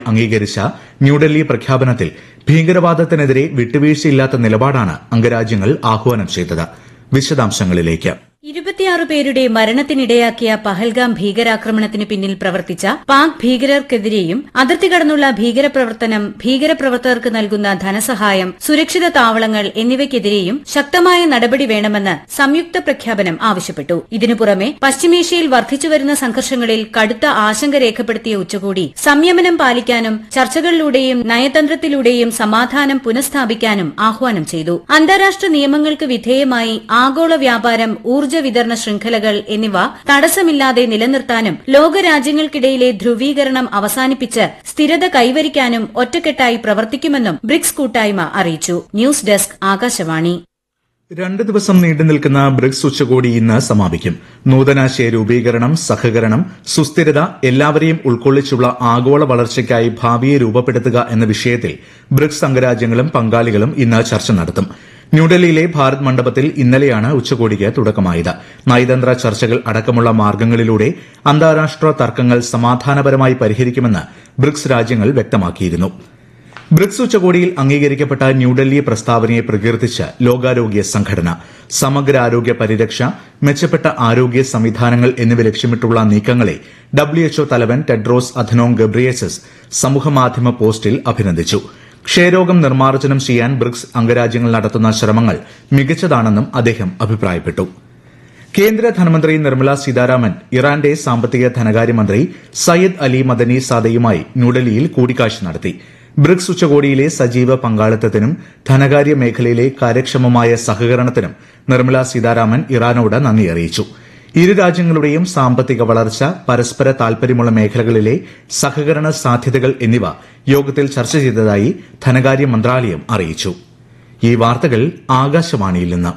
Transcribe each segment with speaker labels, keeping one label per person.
Speaker 1: അംഗീകരിച്ച ന്യൂഡൽഹി പ്രഖ്യാപനത്തിൽ ഭീകരവാദത്തിനെതിരെ വിട്ടുവീഴ്ചയില്ലാത്ത നിലപാടാണ് അംഗരാജ്യങ്ങൾ ആഹ്വാനം ചെയ്തത് വിശദാംശങ്ങളിലേക്ക്
Speaker 2: ഇരുപത്തിയാറ് പേരുടെ മരണത്തിനിടയാക്കിയ പഹൽഗാം ഭീകരാക്രമണത്തിന് പിന്നിൽ പ്രവർത്തിച്ച പാക് ഭീകരർക്കെതിരെയും അതിർത്തി കടന്നുള്ള ഭീകരപ്രവർത്തനം ഭീകരപ്രവർത്തകർക്ക് നൽകുന്ന ധനസഹായം സുരക്ഷിത താവളങ്ങൾ എന്നിവയ്ക്കെതിരെയും ശക്തമായ നടപടി വേണമെന്ന് സംയുക്ത പ്രഖ്യാപനം ആവശ്യപ്പെട്ടു ഇതിനു പുറമെ പശ്ചിമേഷ്യയിൽ വർദ്ധിച്ചുവരുന്ന സംഘർഷങ്ങളിൽ കടുത്ത ആശങ്ക രേഖപ്പെടുത്തിയ ഉച്ചകോടി സംയമനം പാലിക്കാനും ചർച്ചകളിലൂടെയും നയതന്ത്രത്തിലൂടെയും സമാധാനം പുനഃസ്ഥാപിക്കാനും ആഹ്വാനം ചെയ്തു അന്താരാഷ്ട്ര നിയമങ്ങൾക്ക് വിധേയമായി ആഗോള വ്യാപാരം ഊർജ്ജ വിതരണ ശൃംഖലകൾ എന്നിവ തടസ്സമില്ലാതെ നിലനിർത്താനും ലോകരാജ്യങ്ങൾക്കിടയിലെ ധ്രുവീകരണം അവസാനിപ്പിച്ച് സ്ഥിരത കൈവരിക്കാനും ഒറ്റക്കെട്ടായി പ്രവർത്തിക്കുമെന്നും ബ്രിക്സ് കൂട്ടായ്മ അറിയിച്ചു ന്യൂസ് ഡെസ്ക് ആകാശവാണി
Speaker 1: രണ്ട് ദിവസം നീണ്ടു നിൽക്കുന്ന ബ്രിക്സ് ഉച്ചകോടി ഇന്ന് സമാപിക്കും നൂതനാശയ രൂപീകരണം സഹകരണം സുസ്ഥിരത എല്ലാവരെയും ഉൾക്കൊള്ളിച്ചുള്ള ആഗോള വളർച്ചയ്ക്കായി ഭാവിയെ രൂപപ്പെടുത്തുക എന്ന വിഷയത്തിൽ ബ്രിക്സ് അംഗരാജ്യങ്ങളും പങ്കാളികളും ഇന്ന് ചർച്ച നടത്തും ന്യൂഡൽഹിയിലെ ഭാരത് മണ്ഡപത്തിൽ ഇന്നലെയാണ് ഉച്ചകോടിക്ക് തുടക്കമായത് നയതന്ത്ര ചർച്ചകൾ അടക്കമുള്ള മാർഗങ്ങളിലൂടെ അന്താരാഷ്ട്ര തർക്കങ്ങൾ സമാധാനപരമായി പരിഹരിക്കുമെന്ന് ബ്രിക്സ് രാജ്യങ്ങൾ വ്യക്തമാക്കിയിരുന്നു ബ്രിക്സ് ഉച്ചകോടിയിൽ അംഗീകരിക്കപ്പെട്ട ന്യൂഡൽഹി പ്രസ്താവനയെ പ്രകീർത്തിച്ച് ലോകാരോഗ്യ സംഘടന സമഗ്ര ആരോഗ്യ പരിരക്ഷ മെച്ചപ്പെട്ട ആരോഗ്യ സംവിധാനങ്ങൾ എന്നിവ ലക്ഷ്യമിട്ടുള്ള നീക്കങ്ങളെ ഡബ്ല്യുഎച്ച്ഒ തലവൻ ടെഡ്രോസ് അധനോം ഗബ്രിയേസസ് സമൂഹമാധ്യമ പോസ്റ്റിൽ അഭിനന്ദിച്ചു ക്ഷയരോഗം നിർമ്മാർജ്ജനം ചെയ്യാൻ ബ്രിക്സ് അംഗരാജ്യങ്ങൾ നടത്തുന്ന ശ്രമങ്ങൾ മികച്ചതാണെന്നും അദ്ദേഹം അഭിപ്രായപ്പെട്ടു കേന്ദ്ര ധനമന്ത്രി നിർമ്മല സീതാരാമൻ ഇറാന്റെ സാമ്പത്തിക ധനകാര്യമന്ത്രി സയ്യിദ് അലി മദനി സാദയുമായി ന്യൂഡൽഹിയിൽ കൂടിക്കാഴ്ച നടത്തി ബ്രിക്സ് ഉച്ചകോടിയിലെ സജീവ പങ്കാളിത്തത്തിനും ധനകാര്യ മേഖലയിലെ കാര്യക്ഷമമായ സഹകരണത്തിനും നിർമ്മല സീതാരാമൻ ഇറാനോട് നന്ദി അറിയിച്ചു ഇരു രാജ്യങ്ങളുടെയും സാമ്പത്തിക വളർച്ച പരസ്പര താൽപര്യമുള്ള മേഖലകളിലെ സഹകരണ സാധ്യതകൾ എന്നിവ യോഗത്തിൽ ചർച്ച ചെയ്തതായി ധനകാര്യ മന്ത്രാലയം അറിയിച്ചു ഈ വാർത്തകൾ ആകാശവാണിയിൽ നിന്ന്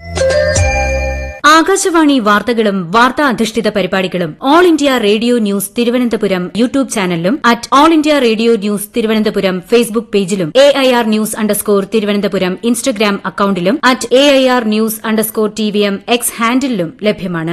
Speaker 2: ആകാശവാണി വാർത്തകളും വാർത്താ അധിഷ്ഠിത പരിപാടികളും all India radio news Thiruvananthapuram YouTube ചാനലിലും at all India radio news Thiruvananthapuram Facebook പേജിലും A I R news underscore Thiruvananthapuram Instagram അക്കൌണ്ടിലും at A I R news underscore T V M X ഹാൻഡിലും ലഭ്യമാണ്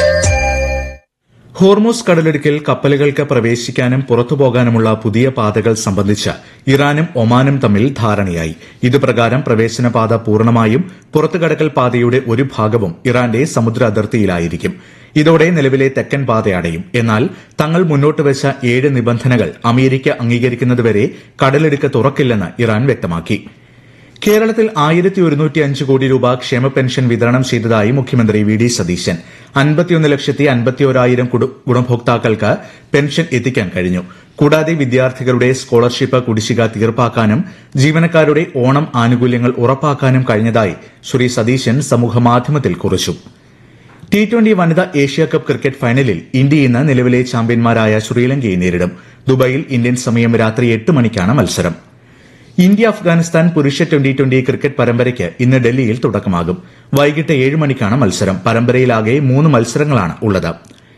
Speaker 1: ഹോർമോസ് കടലിടുക്കിൽ കപ്പലുകൾക്ക് പ്രവേശിക്കാനും പുറത്തുപോകാനുമുള്ള പുതിയ പാതകൾ സംബന്ധിച്ച് ഇറാനും ഒമാനും തമ്മിൽ ധാരണയായി ഇതുപ്രകാരം പ്രവേശനപാത പൂർണ്ണമായും പുറത്തുകടക്കൽ പാതയുടെ ഒരു ഭാഗവും ഇറാന്റെ സമുദ്ര അതിർത്തിയിലായിരിക്കും ഇതോടെ നിലവിലെ തെക്കൻ പാത അടയും എന്നാൽ തങ്ങൾ മുന്നോട്ട് വെച്ച ഏഴ് നിബന്ധനകൾ അമേരിക്ക അംഗീകരിക്കുന്നതുവരെ കടലിടുക്ക് തുറക്കില്ലെന്ന് ഇറാൻ വ്യക്തമാക്കി കേരളത്തിൽ ആയിരത്തി ഒരുന്നൂറ്റി അഞ്ച് കോടി രൂപ ക്ഷേമ പെൻഷൻ വിതരണം ചെയ്തതായി മുഖ്യമന്ത്രി വി ഡി സതീശൻ അൻപത്തിയൊന്ന് ലക്ഷത്തി അൻപത്തിയോരായിരം ഗുണഭോക്താക്കൾക്ക് പെൻഷൻ എത്തിക്കാൻ കഴിഞ്ഞു കൂടാതെ വിദ്യാർത്ഥികളുടെ സ്കോളർഷിപ്പ് കുടിശ്ശിക തീർപ്പാക്കാനും ജീവനക്കാരുടെ ഓണം ആനുകൂല്യങ്ങൾ ഉറപ്പാക്കാനും കഴിഞ്ഞതായി ശ്രീ സതീശൻ സമൂഹമാധ്യമത്തിൽ കുറിച്ചു ടി ട്വന്റി വനിതാ ഏഷ്യാകപ്പ് ക്രിക്കറ്റ് ഫൈനലിൽ ഇന്ത്യ ഇന്ന് നിലവിലെ ചാമ്പ്യന്മാരായ ശ്രീലങ്കയെ നേരിടും ദുബായിൽ ഇന്ത്യൻ സമയം രാത്രി എട്ട് മണിക്കാണ് മത്സരം ഇന്ത്യ അഫ്ഗാനിസ്ഥാൻ പുരുഷ ട്വന്റി ട്വന്റി ക്രിക്കറ്റ് പരമ്പരയ്ക്ക് ഇന്ന് ഡൽഹിയിൽ തുടക്കമാകും വൈകിട്ട് ഏഴ് മണിക്കാണ് മത്സരം പരമ്പരയിലാകെ മൂന്ന് മത്സരങ്ങളാണ് ഉള്ളത്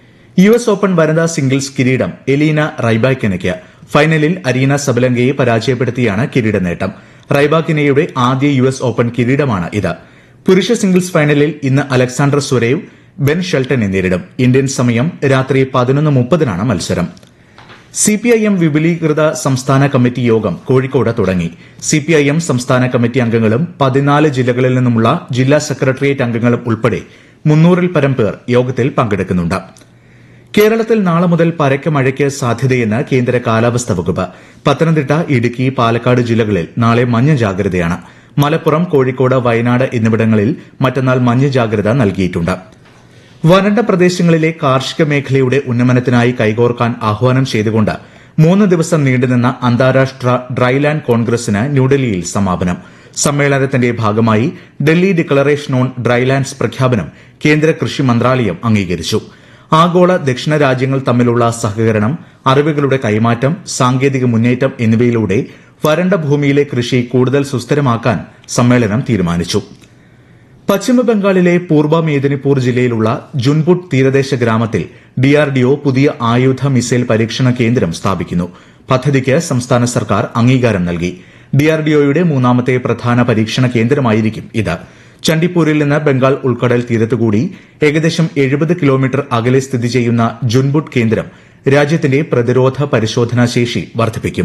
Speaker 1: യു എസ് ഓപ്പൺ വനിതാ സിംഗിൾസ് കിരീടം എലീന റൈബാക്കിനയ്ക്ക് ഫൈനലിൽ അരീന സബലങ്കയെ പരാജയപ്പെടുത്തിയാണ് കിരീട നേട്ടം റൈബാക്കിനയുടെ ആദ്യ യു എസ് ഓപ്പൺ കിരീടമാണ് ഇത് പുരുഷ സിംഗിൾസ് ഫൈനലിൽ ഇന്ന് അലക്സാണ്ടർ സുരേവ് ബെൻ ഷെൽട്ടനെ നേരിടും ഇന്ത്യൻ സമയം രാത്രി പതിനൊന്ന് മുപ്പതിനാണ് മത്സരം സിപിഐഎം വിപുലീകൃത സംസ്ഥാന കമ്മിറ്റി യോഗം കോഴിക്കോട് തുടങ്ങി സിപിഐഎം സംസ്ഥാന കമ്മിറ്റി അംഗങ്ങളും പതിനാല് ജില്ലകളിൽ നിന്നുമുള്ള ജില്ലാ സെക്രട്ടേറിയറ്റ് അംഗങ്ങളും ഉൾപ്പെടെ മുന്നൂറിൽ പരം പേർ യോഗത്തിൽ പങ്കെടുക്കുന്നുണ്ട് കേരളത്തിൽ നാളെ മുതൽ പരക്കെ മഴയ്ക്ക് സാധ്യതയെന്ന് കേന്ദ്ര കാലാവസ്ഥാ വകുപ്പ് പത്തനംതിട്ട ഇടുക്കി പാലക്കാട് ജില്ലകളിൽ നാളെ മഞ്ഞ ജാഗ്രതയാണ് മലപ്പുറം കോഴിക്കോട് വയനാട് എന്നിവിടങ്ങളിൽ മറ്റന്നാൾ മഞ്ഞ ജാഗ്രത നൽകിയിട്ടുണ്ട് വരണ്ട പ്രദേശങ്ങളിലെ കാർഷിക മേഖലയുടെ ഉന്നമനത്തിനായി കൈകോർക്കാൻ ആഹ്വാനം ചെയ്തുകൊണ്ട് മൂന്ന് ദിവസം നീണ്ടുനിന്ന അന്താരാഷ്ട്ര ഡ്രൈലാൻഡ് കോൺഗ്രസിന് ന്യൂഡൽഹിയിൽ സമാപനം സമ്മേളനത്തിന്റെ ഭാഗമായി ഡൽഹി ഡിക്ലറേഷൻ ഓൺ ഡ്രൈലാൻഡ്സ് പ്രഖ്യാപനം കേന്ദ്ര കൃഷി മന്ത്രാലയം അംഗീകരിച്ചു ആഗോള ദക്ഷിണ രാജ്യങ്ങൾ തമ്മിലുള്ള സഹകരണം അറിവുകളുടെ കൈമാറ്റം സാങ്കേതിക മുന്നേറ്റം എന്നിവയിലൂടെ വരണ്ട ഭൂമിയിലെ കൃഷി കൂടുതൽ സുസ്ഥിരമാക്കാൻ സമ്മേളനം തീരുമാനിച്ചു പശ്ചിമബംഗാളിലെ പൂർവ മേദിനിപൂർ ജില്ലയിലുള്ള ജുൻപുട്ട് തീരദേശ ഗ്രാമത്തിൽ ഡിആർഡിഒ പുതിയ ആയുധ മിസൈൽ പരീക്ഷണ കേന്ദ്രം സ്ഥാപിക്കുന്നു പദ്ധതിക്ക് സംസ്ഥാന സർക്കാർ അംഗീകാരം നൽകി ഡിആർഡിഒയുടെ മൂന്നാമത്തെ പ്രധാന പരീക്ഷണ കേന്ദ്രമായിരിക്കും ഇത് ചണ്ഡിപ്പൂരിൽ നിന്ന് ബംഗാൾ ഉൾക്കടൽ തീരത്തുകൂടി ഏകദേശം എഴുപത് കിലോമീറ്റർ അകലെ സ്ഥിതി ചെയ്യുന്ന ജുൻബുട്ട് കേന്ദ്രം രാജ്യത്തിന്റെ പ്രതിരോധ പരിശോധനാ ശേഷി വർദ്ധിപ്പിക്കും